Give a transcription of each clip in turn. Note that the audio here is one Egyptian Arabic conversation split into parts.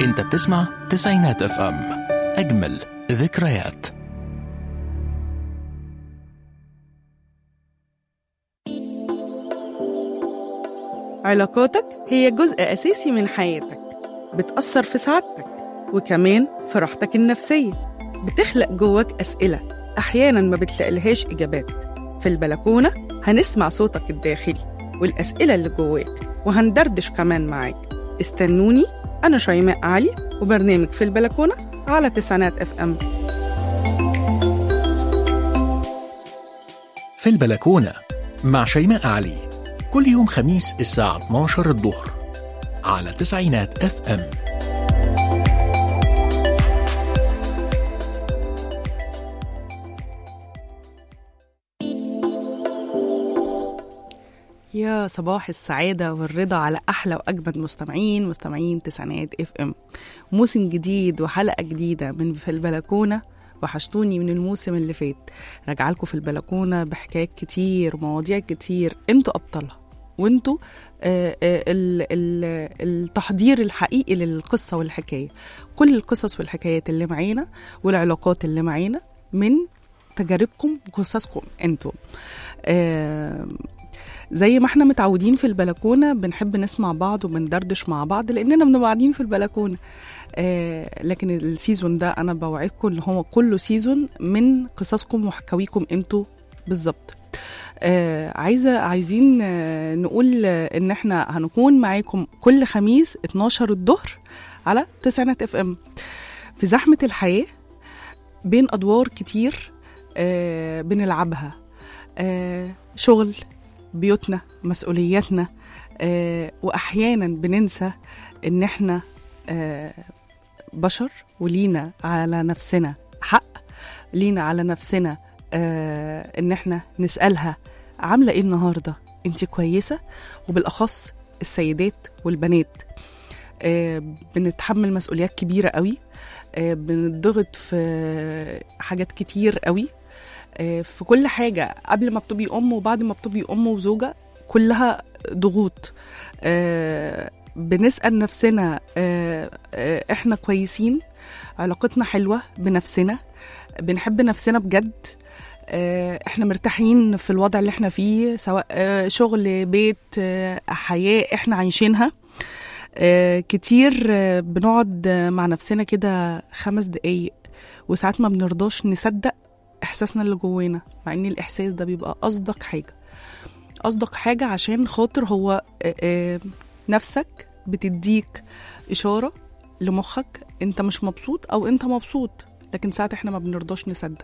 انت بتسمع تسعينات اف ام اجمل ذكريات علاقاتك هي جزء أساسي من حياتك بتأثر في سعادتك وكمان في راحتك النفسية بتخلق جواك أسئلة أحيانا ما بتلاقيلهاش إجابات في البلكونة هنسمع صوتك الداخلي والأسئلة اللي جواك وهندردش كمان معاك استنوني أنا شيماء علي وبرنامج في البلكونة على تسعينات اف ام في البلكونة مع شيماء علي كل يوم خميس الساعة 12 الظهر على تسعينات اف ام يا صباح السعادة والرضا على أحلى وأجمد مستمعين مستمعين تسعينات اف ام موسم جديد وحلقة جديدة من في البلكونة وحشتوني من الموسم اللي فات راجعه لكم في البلكونة بحكايات كتير ومواضيع كتير انتوا أبطالها وانتوا آه، آه، ال- ال- التحضير الحقيقي للقصة والحكاية كل القصص والحكايات اللي معانا والعلاقات اللي معانا من تجاربكم وقصصكم انتوا آه، زي ما احنا متعودين في البلكونه بنحب نسمع بعض وبندردش مع بعض لاننا بنبقى قاعدين في البلكونه آه لكن السيزون ده انا بوعدكم ان هو كله سيزون من قصصكم وحكاويكم انتوا بالظبط آه عايزه عايزين آه نقول آه ان احنا هنكون معاكم كل خميس 12 الظهر على تسعينات اف ام في زحمه الحياه بين ادوار كتير آه بنلعبها آه شغل بيوتنا مسؤولياتنا آه واحيانا بننسى ان احنا آه بشر ولينا على نفسنا حق لينا على نفسنا آه ان احنا نسالها عامله ايه النهارده انت كويسه وبالاخص السيدات والبنات آه بنتحمل مسؤوليات كبيره قوي آه بنضغط في حاجات كتير قوي آه، في كل حاجة قبل ما بتبقي أم وبعد ما بتبقي أم وزوجة كلها ضغوط آه، بنسأل نفسنا آه، آه، إحنا كويسين علاقتنا حلوة بنفسنا بنحب نفسنا بجد آه، احنا مرتاحين في الوضع اللي احنا فيه سواء آه، شغل بيت آه، حياة احنا عايشينها آه، كتير آه، بنقعد آه، مع نفسنا كده خمس دقايق وساعات ما بنرضاش نصدق احساسنا اللي جوانا مع ان الاحساس ده بيبقى اصدق حاجه اصدق حاجه عشان خاطر هو آه، آه، نفسك بتديك اشاره لمخك انت مش مبسوط او انت مبسوط لكن ساعات احنا ما بنرضاش نصدق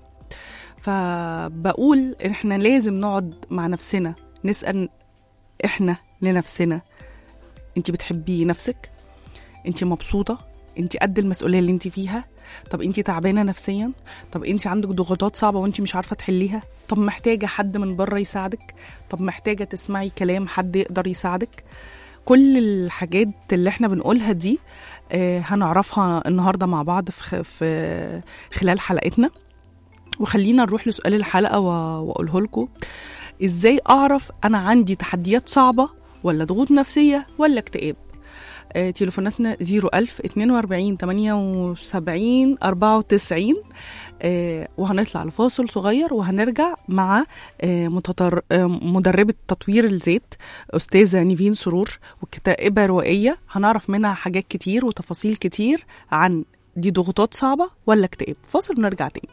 فبقول ان احنا لازم نقعد مع نفسنا نسال احنا لنفسنا انت بتحبي نفسك انت مبسوطه انت قد المسؤوليه اللي انت فيها طب انت تعبانه نفسيا طب انت عندك ضغوطات صعبه وانت مش عارفه تحليها طب محتاجه حد من بره يساعدك طب محتاجه تسمعي كلام حد يقدر يساعدك كل الحاجات اللي احنا بنقولها دي آه هنعرفها النهارده مع بعض في, خ- في خلال حلقتنا وخلينا نروح لسؤال الحلقه و- واقوله لكم ازاي اعرف انا عندي تحديات صعبه ولا ضغوط نفسيه ولا اكتئاب آه، تليفوناتنا 01000 42 78 94 آه، وهنطلع لفاصل صغير وهنرجع مع آه، متطر... آه، مدربة تطوير الذات أستاذة نيفين سرور وكتائبة روائية هنعرف منها حاجات كتير وتفاصيل كتير عن دي ضغوطات صعبة ولا اكتئاب فاصل ونرجع تاني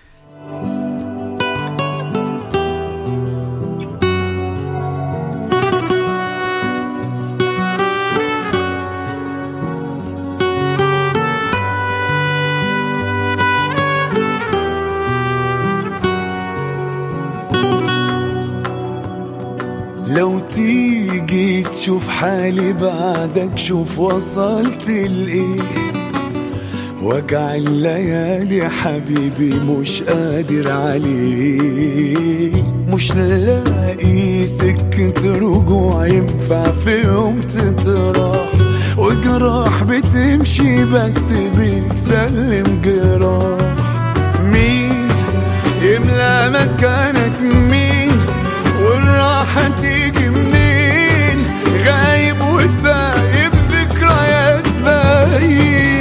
لو تيجي تشوف حالي بعدك شوف وصلت لإيه وجع الليالي حبيبي مش قادر عليه مش لاقي سكة رجوع ينفع في يوم تتراح وجراح بتمشي بس بتسلم جراح مين يملى مكانك مين والراحة تيجي منين غايب وسايب ذكريات باين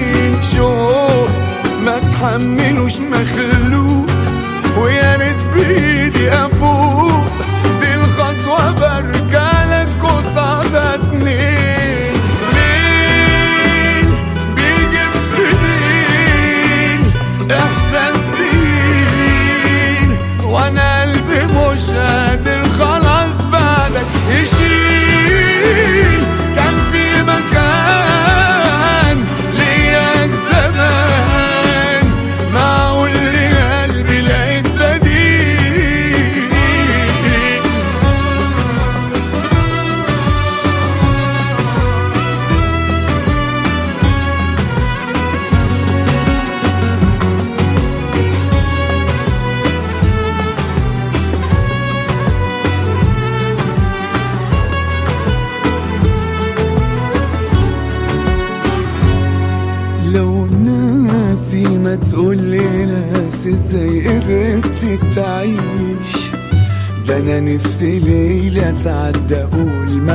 وتقول لي ناس ازاي قدرت تعيش ده انا نفسي ليلة تعدى اقول ما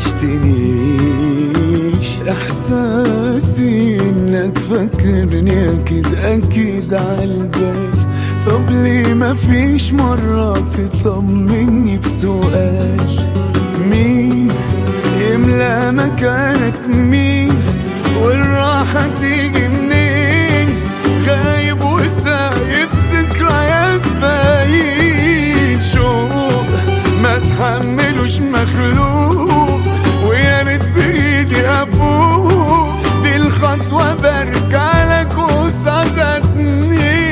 وحشتنيش احساسي انك فاكرني اكيد اكيد عالبال طب ليه ما فيش مرة تطمني بسؤال مين يملى مكانك مين والراحة تيجي منين غايب وسايب ذكريات باين شوق ما تحملوش مخلوق ويا ريت بايدي افوق دي الخطوة برجع لك وصدقني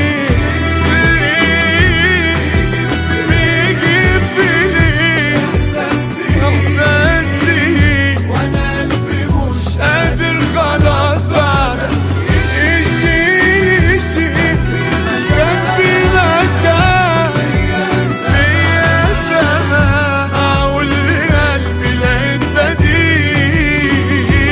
بيجي في ليه احساسي وانا قلبي مش قادر خلاص بعدك يشيل يشيل جنبي مكان ليا زمان اقول لقلبي لقيت بديل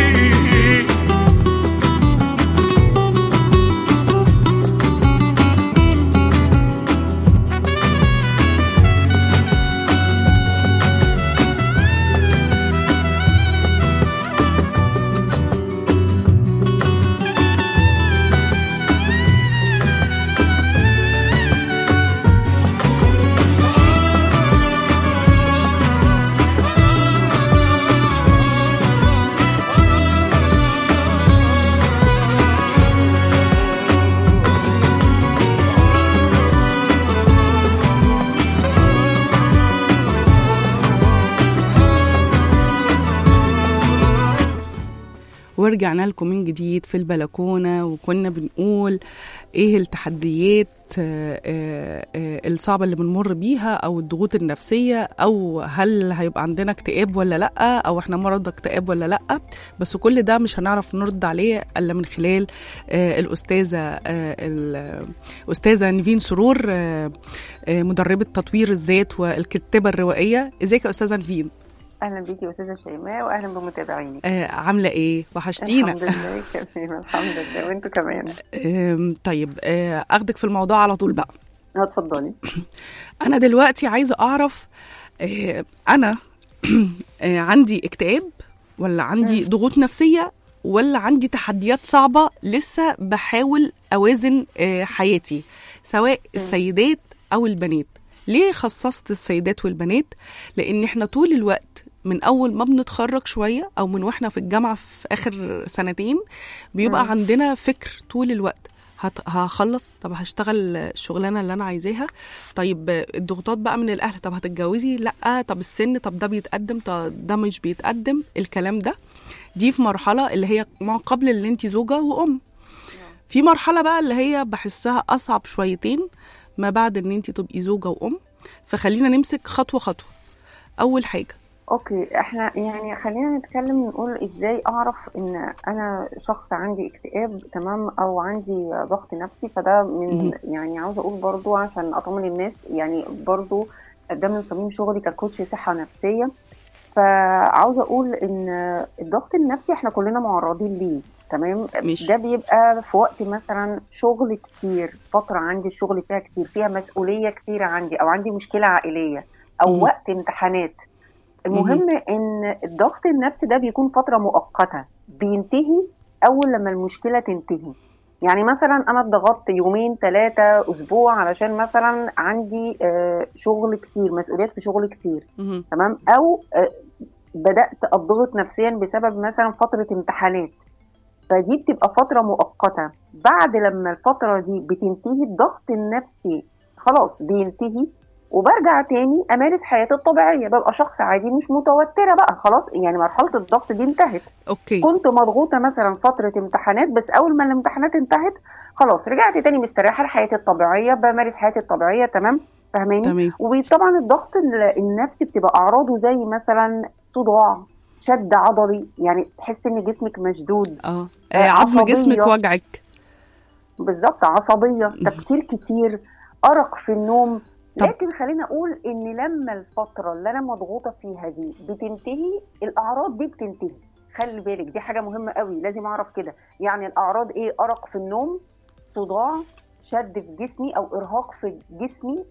ورجعنا لكم من جديد في البلكونة وكنا بنقول ايه التحديات آه، آه، آه، الصعبة اللي بنمر بيها او الضغوط النفسية او هل هيبقى عندنا اكتئاب ولا لا او احنا مرضى اكتئاب ولا لا بس كل ده مش هنعرف نرد عليه الا من خلال آه، الاستاذة آه، الاستاذة نيفين سرور آه، آه، مدربة تطوير الذات والكتابة الروائية ازيك يا استاذة نيفين اهلا بيكي يا استاذه شيماء واهلا بمتابعينك آه، عاملة ايه وحشتينا الحمد لله كمان الحمد لله وانتوا كمان أم، طيب آه، اخدك في الموضوع على طول بقى اتفضلي انا دلوقتي عايزه اعرف آه، انا آه، عندي اكتئاب ولا عندي ضغوط نفسيه ولا عندي تحديات صعبه لسه بحاول اوازن آه، حياتي سواء السيدات او البنات ليه خصصت السيدات والبنات لان احنا طول الوقت من اول ما بنتخرج شويه او من واحنا في الجامعه في اخر سنتين بيبقى مم. عندنا فكر طول الوقت هت- هخلص طب هشتغل الشغلانه اللي انا عايزاها طيب الضغوطات بقى من الاهل طب هتتجوزي لا طب السن طب ده بيتقدم طب ده مش بيتقدم الكلام ده دي في مرحله اللي هي ما قبل اللي انت زوجه وام في مرحله بقى اللي هي بحسها اصعب شويتين ما بعد ان انت تبقي زوجه وام فخلينا نمسك خطوه خطوه اول حاجه اوكي احنا يعني خلينا نتكلم نقول ازاي اعرف ان انا شخص عندي اكتئاب تمام او عندي ضغط نفسي فده من مهم. يعني عاوزه اقول برضو عشان اطمن الناس يعني برضو ده من صميم شغلي ككوتش صحه نفسيه فعاوزه اقول ان الضغط النفسي احنا كلنا معرضين ليه تمام ماشي. ده بيبقى في وقت مثلا شغل كتير فتره عندي الشغل فيها كتير فيها مسؤوليه كتيره عندي او عندي مشكله عائليه او مهم. وقت امتحانات المهم ان الضغط النفسي ده بيكون فتره مؤقته بينتهي اول لما المشكله تنتهي يعني مثلا انا اتضغطت يومين ثلاثه اسبوع علشان مثلا عندي آه، شغل كتير مسؤوليات في شغل كتير مهم. تمام او آه، بدات اضغط نفسيا بسبب مثلا فتره امتحانات فدي بتبقى فتره مؤقته بعد لما الفتره دي بتنتهي الضغط النفسي خلاص بينتهي وبرجع تاني امارس حياتي الطبيعيه ببقى شخص عادي مش متوتره بقى خلاص يعني مرحله الضغط دي انتهت اوكي كنت مضغوطه مثلا فتره امتحانات بس اول ما الامتحانات انتهت خلاص رجعت تاني مستريحه لحياتي الطبيعيه بمارس حياتي الطبيعيه تمام فاهماني تمام وطبعا الضغط ال- النفسي بتبقى اعراضه زي مثلا صداع شد عضلي يعني تحس ان جسمك مشدود اه آه، آه، عظم عصبية. جسمك وجعك بالظبط عصبيه تفكير كتير ارق في النوم طب. لكن خلينا اقول ان لما الفتره اللي انا مضغوطه فيها دي بتنتهي الاعراض دي بتنتهي خلي بالك دي حاجه مهمه قوي لازم اعرف كده يعني الاعراض ايه ارق في النوم صداع شد في جسمي او ارهاق في جسمي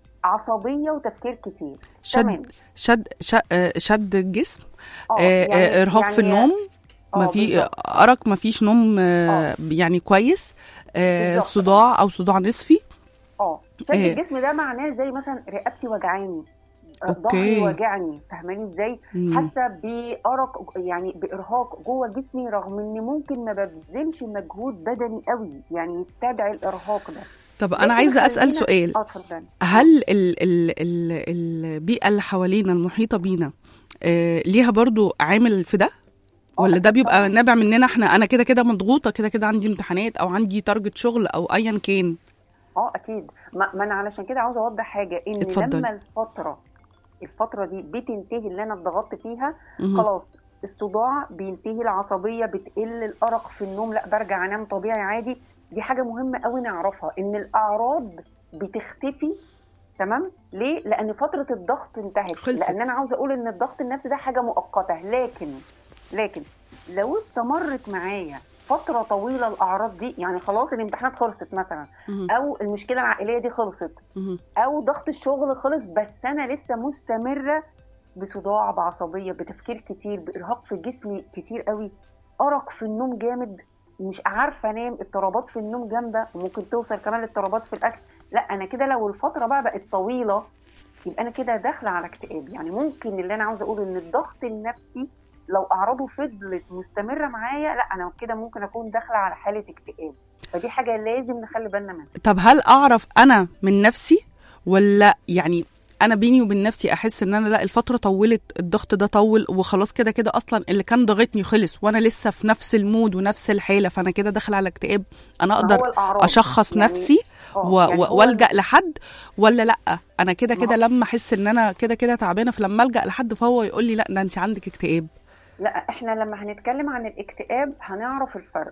عصبيه وتفكير كتير شد تمام. شد ش- آه، شد الجسم آه، آه، آه، ارهاق في النوم ما آه، في بالظبط. ارق ما فيش نوم آه، آه. يعني كويس آه، بالظبط. صداع او صداع نصفي اه شد إيه. الجسم ده معناه زي مثلا رقبتي وجعاني آه، أوكي. ظهري وجعني فاهماني ازاي مم. حاسه بارق يعني بارهاق جوه جسمي رغم اني ممكن ما ببذلش مجهود بدني قوي يعني يستدعي الارهاق ده طب لكن انا عايزه اسال خلينا- سؤال اه اتفضلي هل ال ال ال البيئه اللي حوالينا المحيطه بينا آه، ليها برضو عامل في ده ولا ده أكيد بيبقى طبعاً. نابع مننا احنا انا كده كده مضغوطه كده كده عندي امتحانات او عندي تارجت شغل او ايا كان اه اكيد ما, ما انا علشان كده عاوزه اوضح حاجه ان اتفضل. لما الفتره الفتره دي بتنتهي اللي انا اتضغطت فيها مهم. خلاص الصداع بينتهي العصبيه بتقل الارق في النوم لا برجع انام طبيعي عادي دي حاجه مهمه قوي نعرفها ان الاعراض بتختفي تمام ليه لان فتره الضغط انتهت خلصت. لان انا عاوزه اقول ان الضغط النفسي ده حاجه مؤقته لكن لكن لو استمرت معايا فتره طويله الاعراض دي يعني خلاص الامتحانات خلصت مثلا مهم. او المشكله العائليه دي خلصت مهم. او ضغط الشغل خلص بس انا لسه مستمره بصداع بعصبيه بتفكير كتير بارهاق في جسمي كتير قوي ارق في النوم جامد مش عارفه انام اضطرابات في النوم جامده وممكن توصل كمان لاضطرابات في الاكل لا انا كده لو الفتره بقى بقت طويله يبقى انا كده داخله على اكتئاب يعني ممكن اللي انا عاوزه اقوله ان الضغط النفسي لو اعراضه فضلت مستمره معايا لا انا كده ممكن اكون داخله على حاله اكتئاب فدي حاجه لازم نخلي بالنا منها طب هل اعرف انا من نفسي ولا يعني انا بيني وبين نفسي احس ان انا لا الفتره طولت الضغط ده طول وخلاص كده كده اصلا اللي كان ضاغطني خلص وانا لسه في نفس المود ونفس الحاله فانا كده داخله على اكتئاب انا ما هو اقدر الأعراض. اشخص يعني- نفسي آه، و- يعني و- هو والجا لحد ولا لا انا كده ما كده هو- لما احس ان انا كده كده تعبانه فلما الجا لحد فهو يقول لي لا ده انت عندك اكتئاب لا احنا لما هنتكلم عن الاكتئاب هنعرف الفرق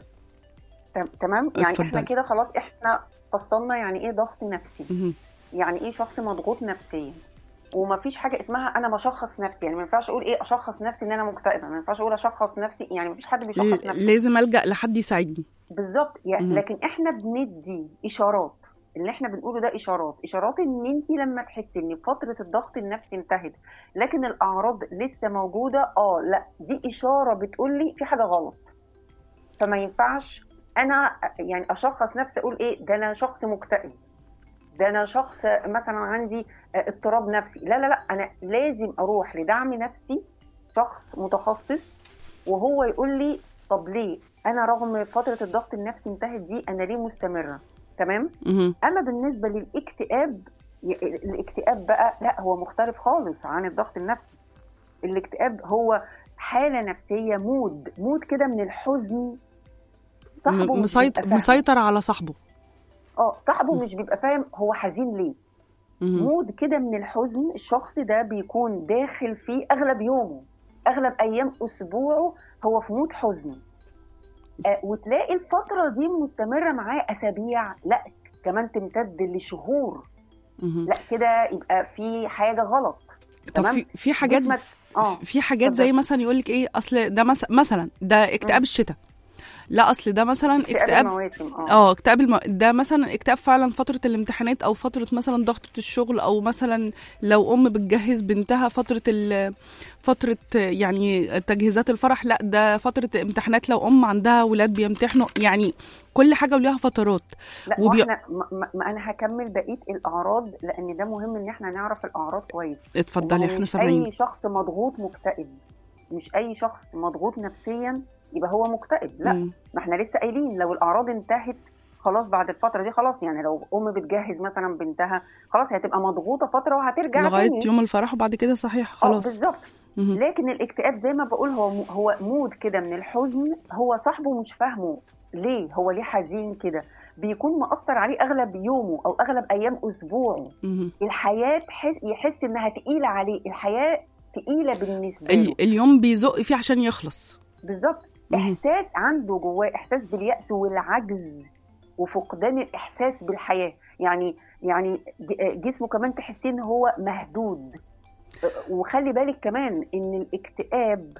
تم- تمام يعني اتفضل. احنا كده خلاص احنا فصلنا يعني ايه ضغط نفسي مهم. يعني ايه شخص مضغوط نفسيا ومفيش حاجه اسمها انا بشخص نفسي يعني ما ينفعش اقول ايه اشخص نفسي ان انا مكتئبه ما ينفعش اقول اشخص نفسي يعني مفيش حد بيشخص ل- نفسه لازم الجا لحد يساعدني بالظبط يعني مهم. لكن احنا بندي اشارات اللي احنا بنقوله ده اشارات اشارات ان انت لما تحسي ان فتره الضغط النفسي انتهت لكن الاعراض لسه موجوده اه لا دي اشاره بتقول لي في حاجه غلط فما ينفعش انا يعني اشخص نفسي اقول ايه ده انا شخص مكتئب ده انا شخص مثلا عندي اضطراب نفسي لا لا لا انا لازم اروح لدعم نفسي شخص متخصص وهو يقول لي طب ليه انا رغم فتره الضغط النفسي انتهت دي انا ليه مستمره تمام مهم. اما بالنسبه للاكتئاب ي- الاكتئاب بقى لا هو مختلف خالص عن الضغط النفسي الاكتئاب هو حاله نفسيه مود مود كده من الحزن صاحبه م- مش مسيط... بيبقى فاهم. مسيطر على صاحبه اه صاحبه مش بيبقى فاهم هو حزين ليه مهم. مود كده من الحزن الشخص ده بيكون داخل فيه اغلب يومه اغلب ايام اسبوعه هو في مود حزن آه وتلاقي الفتره دي مستمره معاه اسابيع لا كمان تمتد لشهور مهم. لا كده يبقى في حاجه غلط طب تمام؟ في في حاجات جسمك اه في حاجات اتفضل. زي مثلا يقول لك ايه اصل ده مس... مثلا ده اكتئاب مم. الشتاء لا اصل ده مثلا اكتئاب اكتئاب المواسم اه اه اكتئاب الم... ده مثلا اكتئاب فعلا فتره الامتحانات او فتره مثلا ضغطه الشغل او مثلا لو ام بتجهز بنتها فتره ال... فتره يعني تجهيزات الفرح لا ده فتره امتحانات لو ام عندها ولاد بيمتحنوا يعني كل حاجه وليها فترات لا وبي- وبي... احنا ما, ما- ما انا هكمل بقيه الاعراض لان ده مهم ان احنا نعرف الاعراض كويس اتفضلي وما هو احنا مش سامعين اي شخص مضغوط مكتئب مش اي شخص مضغوط نفسيا يبقى هو مكتئب لا مم. ما احنا لسه قايلين لو الاعراض انتهت خلاص بعد الفتره دي خلاص يعني لو ام بتجهز مثلا بنتها خلاص هتبقى مضغوطه فتره وهترجع لغايه تاني يوم الفرح وبعد كده صحيح اه خلاص بالظبط مهم. لكن الاكتئاب زي ما بقول هو هو مود كده من الحزن هو صاحبه مش فاهمه ليه هو ليه حزين كده بيكون مأثر عليه اغلب يومه او اغلب ايام اسبوعه مهم. الحياه تحس يحس انها تقيله عليه الحياه تقيله بالنسبه له ال... اليوم بيزق فيه عشان يخلص بالظبط مهم. احساس عنده جواه احساس باليأس والعجز وفقدان الاحساس بالحياه يعني يعني ج- جسمه كمان تحسيه ان هو مهدود وخلي بالك كمان ان الاكتئاب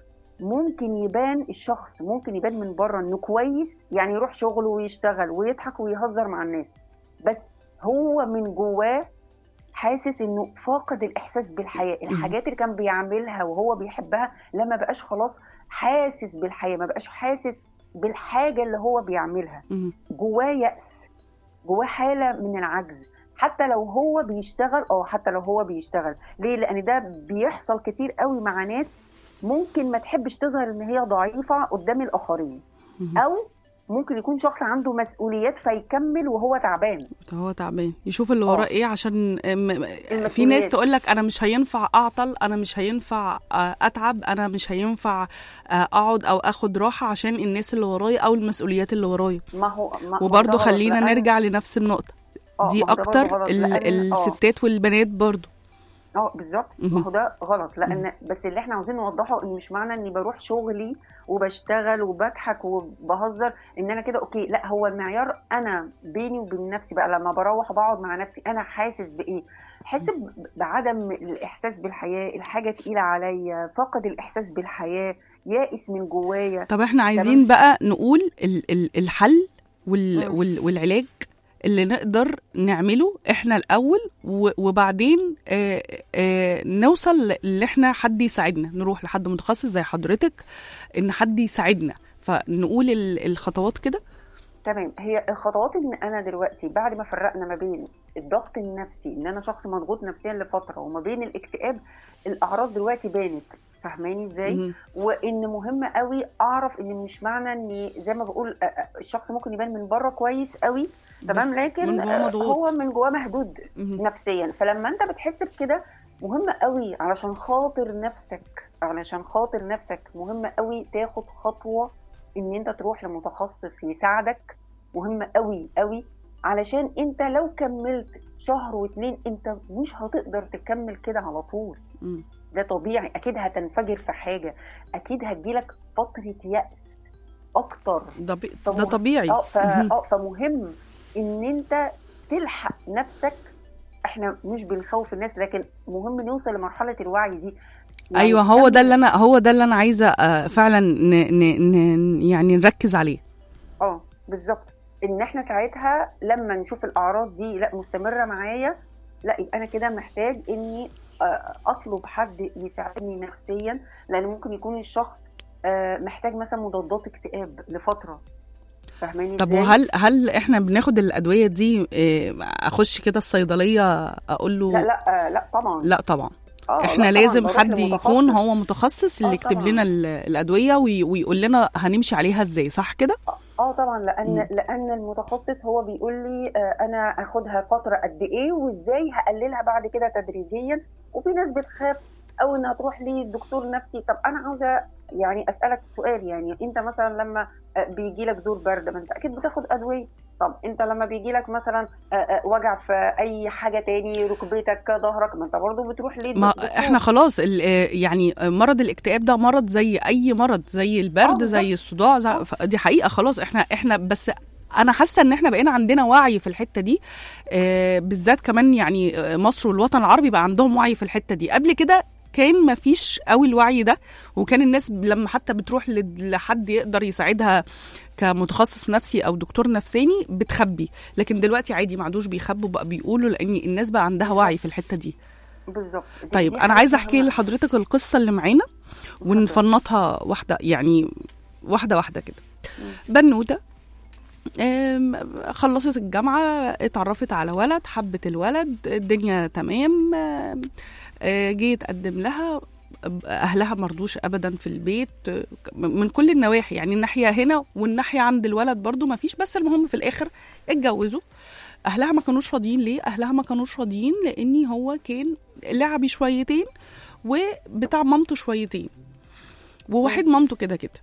ممكن يبان الشخص ممكن يبان من بره انه كويس يعني يروح شغله ويشتغل ويضحك ويهزر مع الناس بس هو من جواه حاسس انه فاقد الاحساس بالحياه الحاجات اللي كان بيعملها وهو بيحبها لما بقاش خلاص حاسس بالحياه ما بقاش حاسس بالحاجه اللي هو بيعملها مم. جواه يأس جواه حالة من العجز حتى لو هو بيشتغل اه حتى لو هو بيشتغل ليه لان ده بيحصل كتير قوي مع ناس ممكن ما تحبش تظهر ان هي ضعيفة قدام الاخرين مم. او ممكن يكون شخص عنده مسؤوليات فيكمل وهو تعبان هو تعبان يشوف اللي وراه آه. ايه عشان م- م- في ناس المسؤوليات. تقول لك انا مش هينفع اعطل انا مش هينفع آه، اتعب انا مش هينفع آه، اقعد او اخد راحه عشان الناس اللي ورايا او المسؤوليات اللي ورايا ما هو ما هو وبرضه ده غلط، خلينا لأن- نرجع لنفس النقطه آه، دي ما هو ده برضه اكتر غلط، ال- لأن- آه. الستات والبنات برضه اه بالظبط مهم. ما هو ده غلط لان بس اللي احنا عاوزين نوضحه ان مش معنى اني بروح شغلي وبشتغل وبضحك وبهزر ان انا كده اوكي لا هو المعيار انا بيني وبين نفسي بقى لما بروح بقعد مع نفسي انا حاسس بايه حاسس ب- بعدم الاحساس بالحياه الحاجه تقيله عليا فقد الاحساس بالحياه يائس من جوايا طب احنا عايزين بقى نقول ال- ال- الحل وال مم. وال والعلاج اللي نقدر نعمله احنا الاول و- وبعدين آه آه نوصل اللي احنا حد يساعدنا نروح لحد متخصص زي حضرتك ان حد يساعدنا فنقول ال- الخطوات كده تمام هي الخطوات ان انا دلوقتي بعد ما فرقنا ما بين الضغط النفسي ان انا شخص مضغوط نفسيا لفتره وما بين الاكتئاب الاعراض دلوقتي بانت فاهماني ازاي مم. وان مهم قوي اعرف ان مش معنى ان زي ما بقول آه، آه، الشخص ممكن يبان من بره كويس قوي بس تمام لكن من جواه آه، مضغوط. هو من جواه مهدود مم. نفسيا فلما انت بتحس بكده مهم قوي علشان خاطر نفسك علشان خاطر نفسك مهم قوي تاخد خطوة ان انت تروح لمتخصص يساعدك مهم قوي قوي علشان انت لو كملت شهر واتنين انت مش هتقدر تكمل كده على طول مم. ده طبيعي اكيد هتنفجر في حاجة اكيد هتجيلك فترة يأس اكتر ده, بي... طب ده مه- طبيعي اه ف... مهم. اه فمهم ان انت تلحق نفسك احنا مش بنخوف الناس لكن مهم نوصل لمرحله الوعي دي يعني ايوه هو ده كمل- اللي انا هو ده اللي انا عايزه آه، فعلا ن... ن... ن... يعني نركز عليه اه بالظبط ان احنا ساعتها لما نشوف الاعراض دي لا مستمره معايا لا يبقى انا كده محتاج اني آه، اطلب حد يساعدني نفسيا لان ممكن يكون الشخص آه، محتاج مثلا مضادات اكتئاب لفتره فاهماني طب إزاي؟ وهل هل احنا بناخد الادويه دي آه، اخش كده الصيدليه اقول له لا لا آه، لا طبعا لا طبعا آه، لا احنا طبعاً، لازم بروح حد لمتخصص. يكون هو متخصص اللي آه، يكتب طبعاً. لنا ال- الادويه وي- ويقول لنا هنمشي عليها ازاي صح كده اه طبعا لان مم. لان المتخصص هو بيقول لي آه، انا اخدها فتره قد ايه وازاي هقللها بعد كده تدريجيا وفي ناس بتخاف او انها تروح لدكتور نفسي طب انا عاوزه يعني اسالك سؤال يعني انت مثلا لما بيجي لك دور برد ما انت اكيد بتاخد ادويه طب انت لما بيجي لك مثلا آه، آه، وجع في اي حاجه تاني ركبتك ظهرك ما انت برضه بتروح ليه ما احنا خلاص ال- آه، يعني آه، مرض الاكتئاب ده مرض زي اي مرض زي البرد آه، زي الصداع زي آه. ف- دي حقيقه خلاص احنا احنا بس انا حاسه ان احنا بقينا عندنا وعي في الحته دي آه، بالذات كمان يعني آه، مصر والوطن العربي بقى عندهم وعي في الحته دي قبل كده كان ما فيش قوي الوعي ده وكان الناس لما حتى بتروح لد- لحد يقدر يساعدها كمتخصص نفسي او دكتور نفساني بتخبي لكن دلوقتي عادي ما عادوش بيخبوا بقى بيقولوا لان الناس بقى عندها وعي في الحته دي بالظبط دي- طيب دي انا حاجة عايزه احكي مهمة. لحضرتك القصه اللي معانا ونفنطها واحده يعني واحده واحده كده بنوته آم، خلصت الجامعه اتعرفت على ولد حبت الولد الدنيا تمام آم، آه، جه يتقدم لها اهلها مرضوش ابدا في البيت آه، من كل النواحي يعني الناحيه هنا والناحيه عند الولد برضو ما فيش بس المهم في الاخر اتجوزوا اهلها ما كانوش راضيين ليه اهلها ما كانوش راضيين لاني هو كان لعبي شويتين وبتاع مامته شويتين وواحد مامته كده كده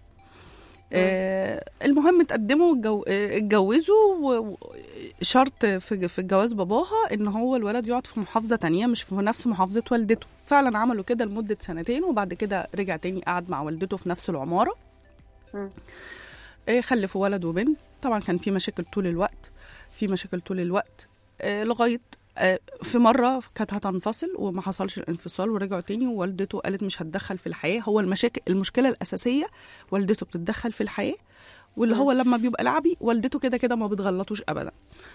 آه المهم اتقدموا واتجو- آه، اتجوزوا و- و- شرط في في الجواز باباها ان هو الولد يقعد في محافظه تانية مش في نفس محافظه والدته فعلا عملوا كده لمده سنتين وبعد كده رجع تاني قعد مع والدته في نفس العماره مم. آه، خلفوا ولد وبنت طبعا كان في مشاكل طول الوقت في مشاكل طول الوقت آه، لغايه آه، في مره كانت هتنفصل وما حصلش الانفصال ورجعوا تاني ووالدته قالت مش هتدخل في الحياه هو المشاكل المشكله الاساسيه والدته بتتدخل في الحياه واللي هو لما بيبقى لعبي والدته كده كده ما بتغلطوش ابدا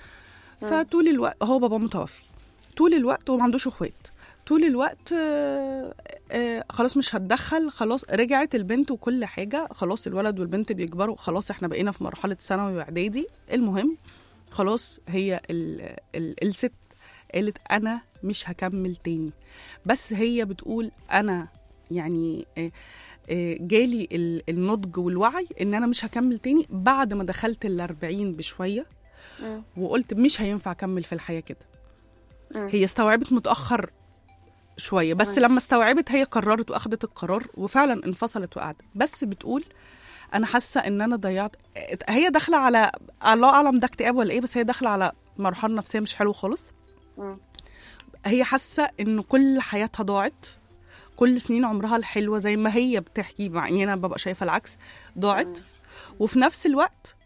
فطول الوقت هو بابا متوفي طول الوقت هو ما عندوش اخوات طول الوقت آه، آه، خلاص مش هتدخل خلاص رجعت البنت وكل حاجه خلاص الولد والبنت بيكبروا خلاص احنا بقينا في مرحله ثانوي واعدادي المهم خلاص هي ال ال الست قالت انا مش هكمل تاني بس هي بتقول انا يعني آه، آه، جالي ال- النضج والوعي ان انا مش هكمل تاني بعد ما دخلت الأربعين بشويه مم. وقلت مش هينفع اكمل في الحياه كده مم. هي استوعبت متاخر شويه بس لما استوعبت هي قررت واخدت القرار وفعلا انفصلت وقعدت بس بتقول انا حاسه ان انا ضيعت هي داخله على الله اعلم ده اكتئاب ولا ايه بس هي داخله على مرحله نفسيه مش حلوه خالص مم. هي حاسه ان كل حياتها ضاعت كل سنين عمرها الحلوه زي ما هي بتحكي مع اني انا ببقى شايفه العكس ضاعت وفي نفس الوقت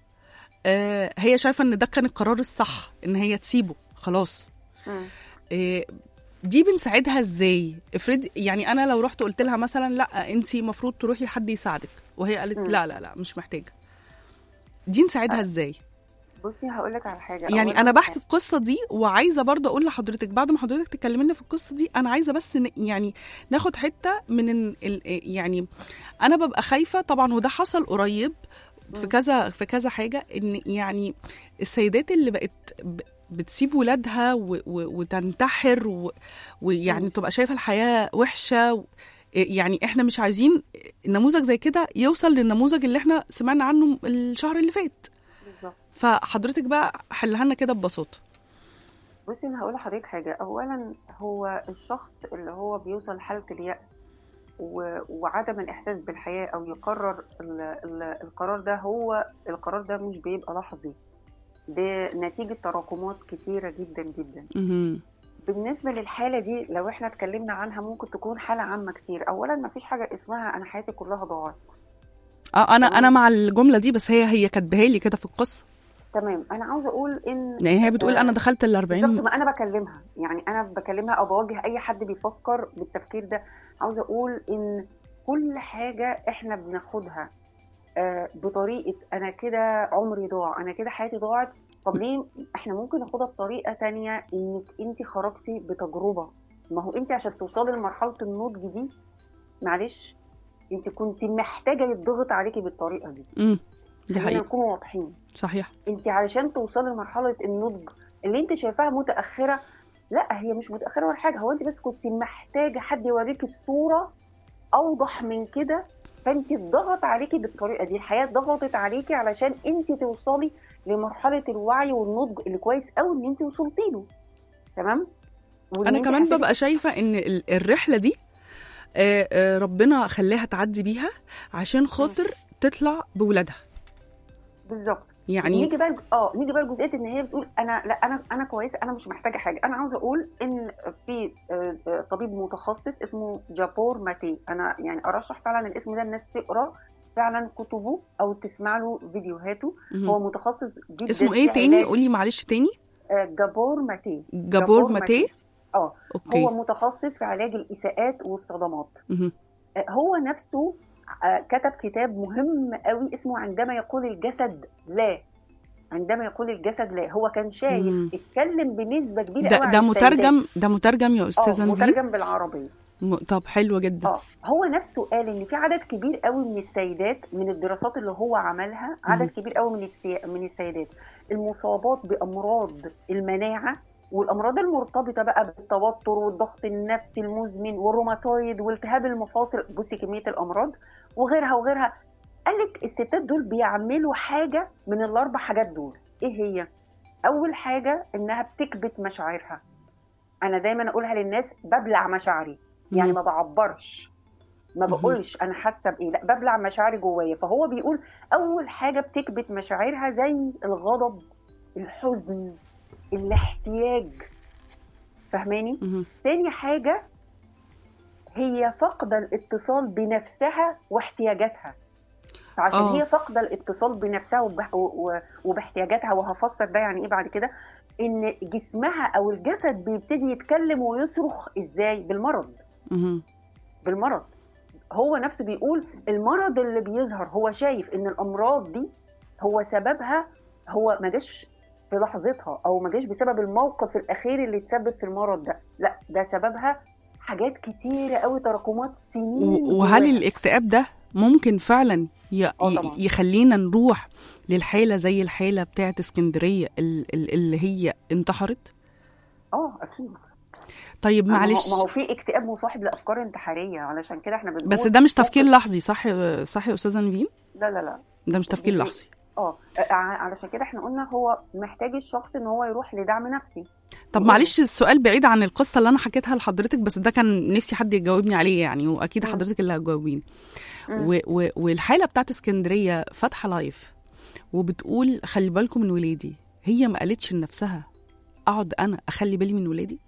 آه هي شايفه ان ده كان القرار الصح ان هي تسيبه خلاص مم. آه دي بنساعدها ازاي افرض يعني انا لو رحت قلت لها مثلا لا انت المفروض تروحي لحد يساعدك وهي قالت لا لا لا مش محتاجه دي نساعدها ازاي بصي هقول لك على حاجه يعني أولاً انا بحكي القصه دي وعايزه برضه اقول لحضرتك بعد ما حضرتك تكلمي لنا في القصه دي انا عايزه بس ن- يعني ناخد حته من ال ال- يعني انا ببقى خايفه طبعا وده حصل قريب في كذا في كذا حاجه ان يعني السيدات اللي بقت ب- بتسيب ولادها و- و- وتنتحر و- ويعني تبقى شايفه الحياه وحشه و- يعني احنا مش عايزين نموذج زي كده يوصل للنموذج اللي احنا سمعنا عنه الشهر اللي فات بالظبط فحضرتك بقى حلها لنا كده ببساطه بصي انا هقول لحضرتك حاجه اولا هو الشخص اللي هو بيوصل لحاله اليأس و- وعدم الاحساس بالحياه او يقرر ال ال القرار ده هو القرار ده مش بيبقى لحظي ده نتيجه تراكمات كتيره جدا جدا مهم. بالنسبه للحاله دي لو احنا اتكلمنا عنها ممكن تكون حاله عامه كتير اولا ما فيش حاجه اسمها انا حياتي كلها ضاعت اه انا انا مع الجمله دي بس هي هي كاتباها لي كده في القصه تمام انا عاوزه اقول ان يعني هي بتقول آه، انا دخلت ال بالظبط 40 ما انا بكلمها يعني انا بكلمها او بوجه اي حد بيفكر بالتفكير ده عاوزه اقول ان كل حاجه احنا بناخدها آه، بطريقه انا كده عمري ضاع انا كده حياتي ضاعت طب ليه احنا ممكن ناخدها بطريقه تانية انك انت خرجتي بتجربه ما هو انت عشان توصلي لمرحله النضج دي معلش انت كنت محتاجه يتضغط عليكي بالطريقه دي امم دي خلينا حقيقه نكون واضحين صحيح انت علشان توصلي لمرحله النضج اللي انت شايفاها متاخره لا هي مش متاخره ولا حاجه هو انت بس كنت محتاجه حد يوريكي الصوره اوضح من كده فانت اتضغط عليكي بالطريقه دي الحياه ضغطت عليكي علشان انت توصلي لمرحله الوعي والنضج اللي كويس قوي ان انت وصلتي له تمام وإن انا انت كمان حسيتي- ببقى شايفه ان ال- الرحله دي آه، آه، ربنا خلاها تعدي بيها عشان خاطر تطلع بولادها بالظبط يعني نيجي بقى اه نيجي بقى لجزئيه ان هي بتقول انا لا انا انا كويسه انا مش محتاجه حاجه انا عاوزه اقول ان في آه، آه، طبيب متخصص اسمه جابور ماتي انا يعني ارشح فعلا الاسم ده الناس تقرا فعلا كتبه او تسمع له فيديوهاته مهم. هو متخصص جدا اسمه ايه في تاني علاج- قولي معلش تاني آه، جابور ماتي جابور ماتيه اه اوكي هو متخصص في علاج الاساءات والصدمات مهم. آه، هو نفسه آه، كتب كتاب مهم قوي اسمه عندما يقول الجسد لا عندما يقول الجسد لا هو كان شايف مم. اتكلم بنسبه كبيره ده قوي ده عن السيدات. مترجم ده مترجم يا استاذه اه نبيل مترجم بالعربيه م- طب حلو جدا اه هو نفسه قال ان في عدد كبير قوي من السيدات من الدراسات اللي هو عملها عدد مم. كبير قوي من السي... من السيدات المصابات بامراض المناعه والامراض المرتبطه بقى بالتوتر والضغط النفسي المزمن والروماتويد والتهاب المفاصل بصي كميه الامراض وغيرها وغيرها قال لك الستات دول بيعملوا حاجه من الاربع حاجات دول ايه هي اول حاجه انها بتكبت مشاعرها انا دايما اقولها للناس ببلع مشاعري يعني مم. ما بعبرش ما مهم. بقولش انا حاسه بايه لا ببلع مشاعري جوايا فهو بيقول اول حاجه بتكبت مشاعرها زي الغضب الحزن الاحتياج فاهماني مهم. تاني حاجه هي فقد الاتصال بنفسها واحتياجاتها فعشان آه. هي فاقده الاتصال بنفسها وب- و- و- وباحتياجاتها وهفسر ده يعني ايه بعد كده ان جسمها او الجسد بيبتدي يتكلم ويصرخ ازاي بالمرض مهم. بالمرض هو نفسه بيقول المرض اللي بيظهر هو شايف ان الامراض دي هو سببها هو ما جاش في لحظتها او ما جاش بسبب الموقف الاخير اللي تسبب في المرض ده لا ده سببها حاجات كتيره قوي تراكمات سنين و- وهل جواها. الاكتئاب ده ممكن فعلا ي- آه ي- طبعاً. يخلينا نروح للحالة زي الحالة بتاعت اسكندرية ال- ال- اللي هي انتحرت اه اكيد طيب ما هو- معلش ما هو في اكتئاب مصاحب لافكار انتحاريه علشان كده احنا بنقول بس ده مش تفكير ممكن- لحظي صح صح يا استاذه نيفين لا لا لا ده مش تفكير دي- لحظي اه ع- علشان كده احنا قلنا هو محتاج الشخص ان هو يروح لدعم نفسي طب معلش السؤال بعيد عن القصه اللي انا حكيتها لحضرتك بس ده كان نفسي حد يجاوبني عليه يعني واكيد مم. حضرتك اللي هتجاوبيني مم. و- و- والحاله بتاعت اسكندريه فاتحه لايف وبتقول خلي بالكم من ولادي هي ما قالتش لنفسها اقعد انا اخلي بالي من ولادي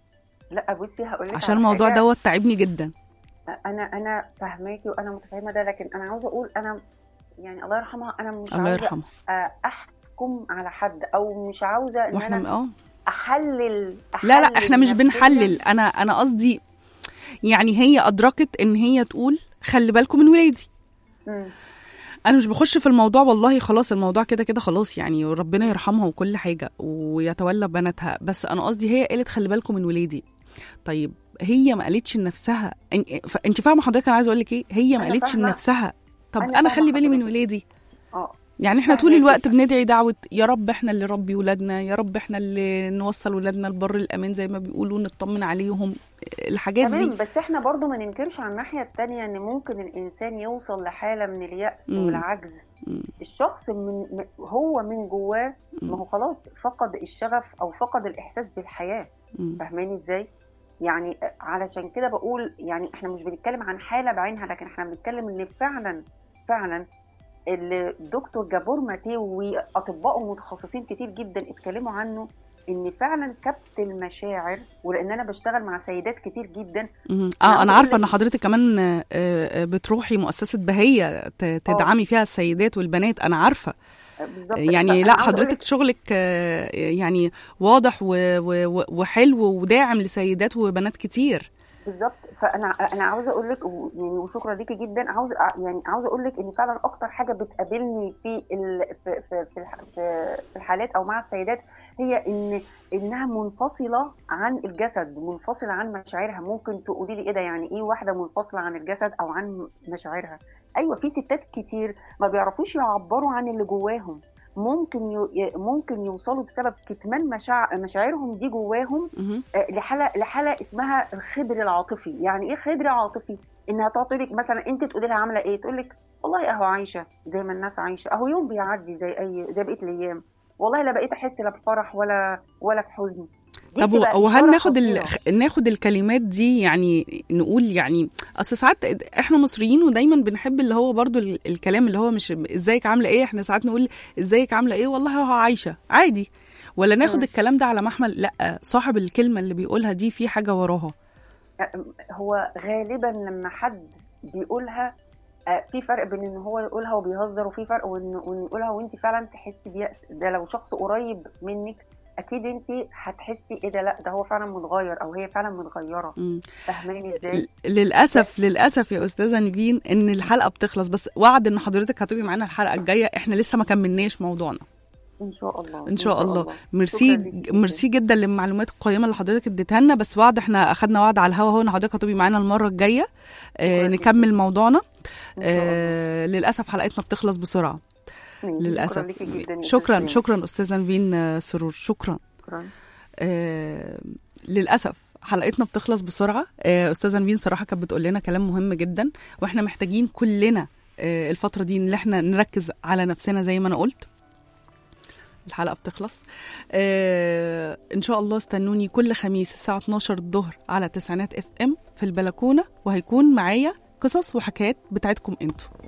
لا بصي هقول لك عشان الموضوع دوت تعبني جدا انا انا فاهماكي وانا متفاهمه ده لكن انا عاوزه اقول انا يعني الله يرحمها انا مش الله عاوزه يرحمه آه، احكم على حد او مش عاوزه ان واحنا انا اه احلل, لا لا أحلل احنا مش نفسياً. بنحلل انا انا قصدي يعني هي ادركت ان هي تقول خلي بالكم من ولادي مم. انا مش بخش في الموضوع والله خلاص الموضوع كده كده خلاص يعني وربنا يرحمها وكل حاجه ويتولى بناتها بس انا قصدي هي قالت خلي بالكم من ولادي طيب هي ما قالتش لنفسها انت فاهمه حضرتك انا عايزه اقول لك ايه هي ما أنا قالتش فاهمة. لنفسها طب أنا انا فاهمة خلي بالي من حضرتك. ولادي اه يعني احنا طول فاهماكي. الوقت بندعي دعوة يا رب احنا اللي ربي ولادنا يا رب احنا اللي نوصل ولادنا البر الأمان زي ما بيقولوا نطمن عليهم الحاجات تمام دي بس احنا برضو ما ننكرش على الناحيه التانية ان ممكن الانسان يوصل لحاله من اليأس مم. والعجز مم. الشخص من م- هو من جواه ما هو خلاص فقد الشغف او فقد الاحساس بالحياه مم. فاهماني ازاي يعني علشان كده بقول يعني احنا مش بنتكلم عن حاله بعينها لكن احنا بنتكلم ان فعلا فعلا الدكتور جابور ماتيو واطباء متخصصين كتير جدا اتكلموا عنه ان فعلا كبت المشاعر ولان انا بشتغل مع سيدات كتير جدا مم. أنا اه انا بقول عارفه لك- ان حضرتك كمان آه، آه، بتروحي مؤسسه بهيه ت- تدعمي فيها السيدات والبنات انا عارفه بالظبط يعني فأنا لا عاوزة أقول حضرتك شغلك آه، يعني واضح و- و- وحلو وداعم لسيدات وبنات كتير بالظبط فانا انا عاوزه اقول لك و- يعني وشكرا ليكي جدا عاوز يعني عاوزه اقول لك ان فعلا اكتر حاجه بتقابلني في ال... في في في الح- في في الحالات او مع السيدات هي ان انها منفصله عن الجسد منفصله عن مشاعرها ممكن تقولي لي ايه ده يعني ايه واحده منفصله عن الجسد او عن مشاعرها ايوه في ستات كتير ما بيعرفوش يعبروا عن اللي جواهم ممكن ي... ممكن يوصلوا بسبب كتمان مشاع... مشاعرهم دي جواهم مهم. آه، لحاله لحاله اسمها الخدر العاطفي يعني ايه خدر عاطفي انها تقعد تقول لك مثلا انت تقولي لها عامله ايه تقول لك والله اهو عايشه زي ما الناس عايشه اهو يوم بيعدي زي اي زي بقيه الايام والله لا بقيت احس لا بفرح ولا ولا بحزن دي طب بتبقى وهل إشارة ناخد ال... خطيرة. ناخد الكلمات دي يعني نقول يعني اصل ساعات احنا مصريين ودايما بنحب اللي هو برضو ال- الكلام اللي هو مش ازيك عامله ايه احنا ساعات نقول ازيك عامله ايه والله هو عايشه عادي ولا ناخد مم. الكلام ده على محمل لا صاحب الكلمه اللي بيقولها دي في حاجه وراها هو غالبا لما حد بيقولها آه، في فرق بين ان هو يقولها وبيهزر وفي فرق وان وإن يقولها وانت فعلا تحسي بيأس ده لو شخص قريب منك اكيد انت هتحسي ايه ده لا ده هو فعلا متغير او هي فعلا متغيره مم. فاهماني ازاي ل- للاسف للاسف يا استاذه نيفين ان الحلقه بتخلص بس وعد ان حضرتك هتبقي معانا الحلقه الجايه احنا لسه ما كملناش موضوعنا ان شاء الله ان شاء الله شكراً ميرسي ليكي جداً. ميرسي جدا للمعلومات القيمه اللي حضرتك اديتها لنا بس وعد احنا اخدنا وعد على الهوا هو ان حضرتك هتبقي معانا المره الجايه آه شكراً نكمل موضوعنا إن شاء الله. آه للاسف حلقتنا بتخلص بسرعه ماشي، للاسف شكرا ليكي جدا يا شكرا أستاذ شكرا استاذه نيفين آه، سرور شكرا شكرا آه للاسف حلقتنا بتخلص بسرعه آه استاذه نيفين صراحه كانت بتقول لنا كلام مهم جدا واحنا محتاجين كلنا آه الفتره دي ان احنا نركز على نفسنا زي ما انا قلت الحلقه بتخلص آه ان شاء الله استنوني كل خميس الساعه 12 الظهر على تسعينات اف ام في البلكونه وهيكون معايا قصص وحكايات بتاعتكم انتوا